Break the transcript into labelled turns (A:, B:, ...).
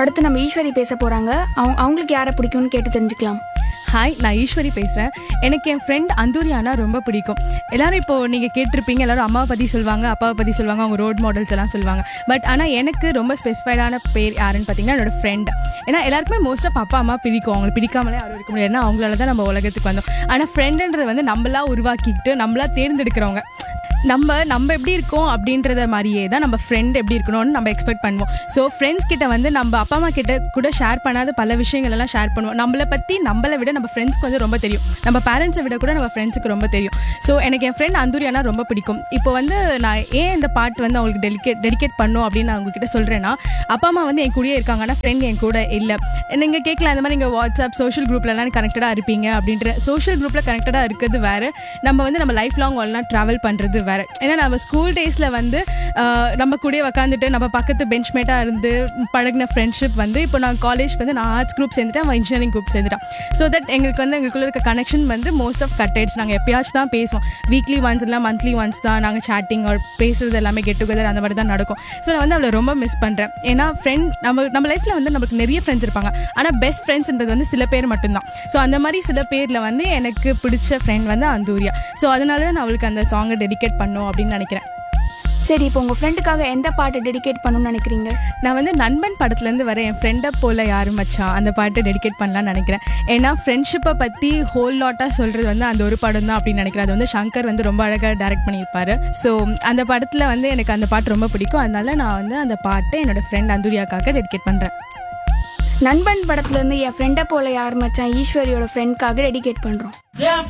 A: அடுத்து நம்ம ஈஸ்வரி பேச போறாங்க அவங்க அவங்களுக்கு யாரை பிடிக்கும்னு கேட்டு தெரிஞ்சுக்கலாம்
B: ஹாய் நான் ஈஸ்வரி பேசுகிறேன் எனக்கு என் ஃப்ரெண்ட் அந்தூரியானா ரொம்ப பிடிக்கும் எல்லாரும் இப்போ நீங்கள் கேட்டிருப்பீங்க எல்லாரும் அம்மாவை பற்றி சொல்லுவாங்க அப்பாவை பற்றி சொல்லுவாங்க அவங்க ரோட் மாடல்ஸ் எல்லாம் சொல்லுவாங்க பட் ஆனால் எனக்கு ரொம்ப ஸ்பெசிஃபைடான பேர் யாருன்னு பார்த்தீங்கன்னா என்னோட ஃப்ரெண்ட் ஏன்னா எல்லாருக்குமே மோஸ்ட் ஆஃப் அப்பா அம்மா பிடிக்கும் அவங்களை பிடிக்காமலே யாரும் இருக்க முடியாது ஏன்னா அவங்களால தான் நம்ம உலகத்துக்கு வந்தோம் ஆனால் ஃப்ரெண்டுன்றது வந்து நம்மளா உருவாக்கிக்கிட்டு நம்மளா தேர்ந்தெடுக்கிறவங்க நம்ம நம்ம எப்படி இருக்கோம் அப்படின்றத மாதிரியே தான் நம்ம ஃப்ரெண்ட் எப்படி இருக்கணும்னு நம்ம எக்ஸ்பெக்ட் பண்ணுவோம் ஸோ ஃப்ரெண்ட்ஸ் கிட்ட வந்து நம்ம அப்பா அம்மா கிட்ட கூட ஷேர் பண்ணாத பல விஷயங்கள் எல்லாம் ஷேர் பண்ணுவோம் நம்மளை பற்றி நம்மளை விட நம்ம ஃப்ரெண்ட்ஸ்க்கு வந்து ரொம்ப தெரியும் நம்ம பேரண்ட்ஸை விட கூட நம்ம ஃப்ரெண்ட்ஸுக்கு ரொம்ப தெரியும் ஸோ எனக்கு என் ஃப்ரெண்ட் அந்தூரியானா ரொம்ப பிடிக்கும் இப்போ வந்து நான் ஏன் இந்த பாட்டு வந்து அவங்களுக்கு டெலிகேட் டெடிகேட் பண்ணும் அப்படின்னு நான் உங்ககிட்ட சொல்கிறேன்னா அப்பா அம்மா வந்து என் கூடயே இருக்காங்க ஆனால் ஃப்ரெண்ட் என் கூட இல்லை நீங்கள் கேட்கலாம் இந்த மாதிரி நீங்கள் வாட்ஸ்அப் சோஷியல் குரூப்லலாம் கனெக்டடாக இருப்பீங்க அப்படின்ற சோஷியல் குரூப்பில் கனெக்டடாக இருக்கிறது வேறு நம்ம வந்து நம்ம லைஃப் லாங் ஒல்லாம் ட்ராவல் பண்ணுறது வேறு ஏன்னா நம்ம ஸ்கூல் டேஸில் வந்து ஆஹ், நம்ம கூடயே உக்காந்துட்டு நம்ம பக்கத்து பெஞ்ச்மேட்டாக இருந்து பழகின ஃப்ரெண்ட்ஷிப் வந்து இப்போ நான் காலேஜ்க்கு வந்து நான் ஆர்ட்ஸ் குரூப் சேர்ந்துட்டேன் அவன் இன்ஜினியரிங் குரூப் சேர்ந்துட்டான் ஸோ தட் எங்களுக்கு வந்து எங்களுக்குள்ள இருக்க கனெக்ஷன் வந்து மோஸ்ட் ஆஃப் கட் ஆயிடுச்சு நாங்கள் எப்பயாச்சும் தான் பேசுவோம் வீக்லி ஒன்ஸ் இல்லை மந்த்லி ஒன்ஸ் தான் நாங்கள் சேட்டிங் ஆர் பேசுறது எல்லாமே கெட் டுகெதர் அந்த மாதிரி தான் நடக்கும் ஸோ நான் வந்து அவளை ரொம்ப மிஸ் பண்ணுறேன் ஏன்னா ஃப்ரெண்ட் நம்ம நம்ம லைஃப்பில் வந்து நமக்கு நிறைய ஃப்ரெண்ட்ஸ் இருப்பாங்க ஆனால் பெஸ்ட் ஃப்ரெண்ட்ஸ்ன்றது வந்து சில பேர் மட்டும்தான் ஸோ அந்த மாதிரி சில பேரில் வந்து எனக்கு பிடிச்ச ஃப்ரெண்ட் வந்து அந்தூரியா ஸோ அதனால தான் நான் அவளுக்கு அந்த சாங்கை டெடிகேட் பண்ணும் அப்படின்னு நினைக்கிறேன்
A: சரி இப்போ உங்க ஃப்ரெண்டுக்காக எந்த பாட்டு டெடிகேட் பண்ணணும்னு நினைக்கிறீங்க
B: நான் வந்து நண்பன் படத்துலேருந்து வர என் ஃப்ரெண்டை போல யாரும் மச்சான் அந்த பாட்டை டெடிகேட் பண்ணலாம்னு நினைக்கிறேன் ஏன்னா ஃப்ரெண்ட்ஷிப்பை பற்றி ஹோல் லாட்டாக சொல்கிறது வந்து அந்த ஒரு படம் தான் அப்படின்னு நினைக்கிறேன் அது வந்து சங்கர் வந்து ரொம்ப அழகாக டைரக்ட் பண்ணியிருப்பாரு ஸோ அந்த படத்தில் வந்து எனக்கு அந்த பாட்டு ரொம்ப பிடிக்கும் அதனால நான் வந்து அந்த பாட்டை என்னோட ஃப்ரெண்ட் அந்தூரியாக்காக டெடிகேட் பண்ணுறேன்
A: நண்பன் படத்துல இருந்து என் ஃப்ரெண்டை போல யார் மச்சான் ஈஸ்வரியோட ஃப்ரெண்ட்காக டெடிகேட் பண்றோம்
C: என்